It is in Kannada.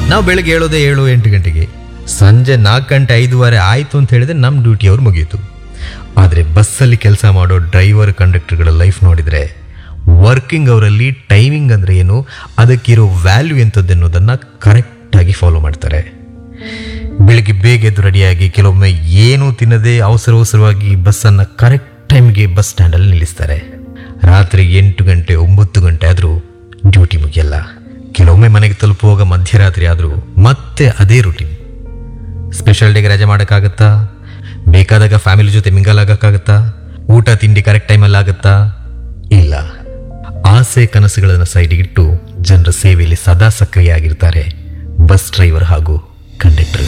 ನಾವು ಬೆಳಗ್ಗೆ ಹೇಳೋದೇ ಏಳು ಎಂಟು ಗಂಟೆಗೆ ಸಂಜೆ ನಾಲ್ಕು ಗಂಟೆ ಐದುವರೆ ಆಯಿತು ಅಂತ ಹೇಳಿದ್ರೆ ನಮ್ಮ ಡ್ಯೂಟಿ ಅವ್ರು ಮುಗೀತು ಆದರೆ ಬಸ್ಸಲ್ಲಿ ಕೆಲಸ ಮಾಡೋ ಡ್ರೈವರ್ ಕಂಡಕ್ಟರ್ಗಳ ಲೈಫ್ ನೋಡಿದರೆ ವರ್ಕಿಂಗ್ ಅವರಲ್ಲಿ ಟೈಮಿಂಗ್ ಅಂದರೆ ಏನು ಅದಕ್ಕಿರೋ ವ್ಯಾಲ್ಯೂ ಎಂಥದ್ದು ಅನ್ನೋದನ್ನು ಕರೆಕ್ಟಾಗಿ ಫಾಲೋ ಮಾಡ್ತಾರೆ ಬೆಳಿಗ್ಗೆ ಬೇಗ ಎದ್ದು ರೆಡಿಯಾಗಿ ಕೆಲವೊಮ್ಮೆ ಏನೂ ತಿನ್ನದೆ ಅವಸರ ಅವಸರವಾಗಿ ಬಸ್ಸನ್ನು ಕರೆಕ್ಟ್ ಟೈಮ್ಗೆ ಬಸ್ ಸ್ಟ್ಯಾಂಡಲ್ಲಿ ನಿಲ್ಲಿಸ್ತಾರೆ ರಾತ್ರಿ ಎಂಟು ಗಂಟೆ ಒಂಬತ್ತು ಗಂಟೆ ಆದರೂ ಡ್ಯೂಟಿ ಮುಗಿಯಲ್ಲ ಕೆಲವೊಮ್ಮೆ ಮನೆಗೆ ತಲುಪುವಾಗ ಮಧ್ಯರಾತ್ರಿ ಆದರೂ ಮತ್ತೆ ಅದೇ ರೂಟೀನ್ ಸ್ಪೆಷಲ್ ಡೇಗೆ ರಜೆ ಮಾಡೋಕ್ಕಾಗತ್ತಾ ಬೇಕಾದಾಗ ಫ್ಯಾಮಿಲಿ ಜೊತೆ ಮಿಂಗಲ್ ಆಗೋಕ್ಕಾಗತ್ತಾ ಊಟ ತಿಂಡಿ ಕರೆಕ್ಟ್ ಟೈಮಲ್ಲಿ ಆಗುತ್ತಾ ಇಲ್ಲ ಆಸೆ ಕನಸುಗಳನ್ನು ಸೈಡಿಗಿಟ್ಟು ಜನರ ಸೇವೆಯಲ್ಲಿ ಸದಾ ಸಕ್ರಿಯ ಆಗಿರ್ತಾರೆ ಬಸ್ ಡ್ರೈವರ್ ಹಾಗೂ ಕಂಡಕ್ಟರ್ಗಳು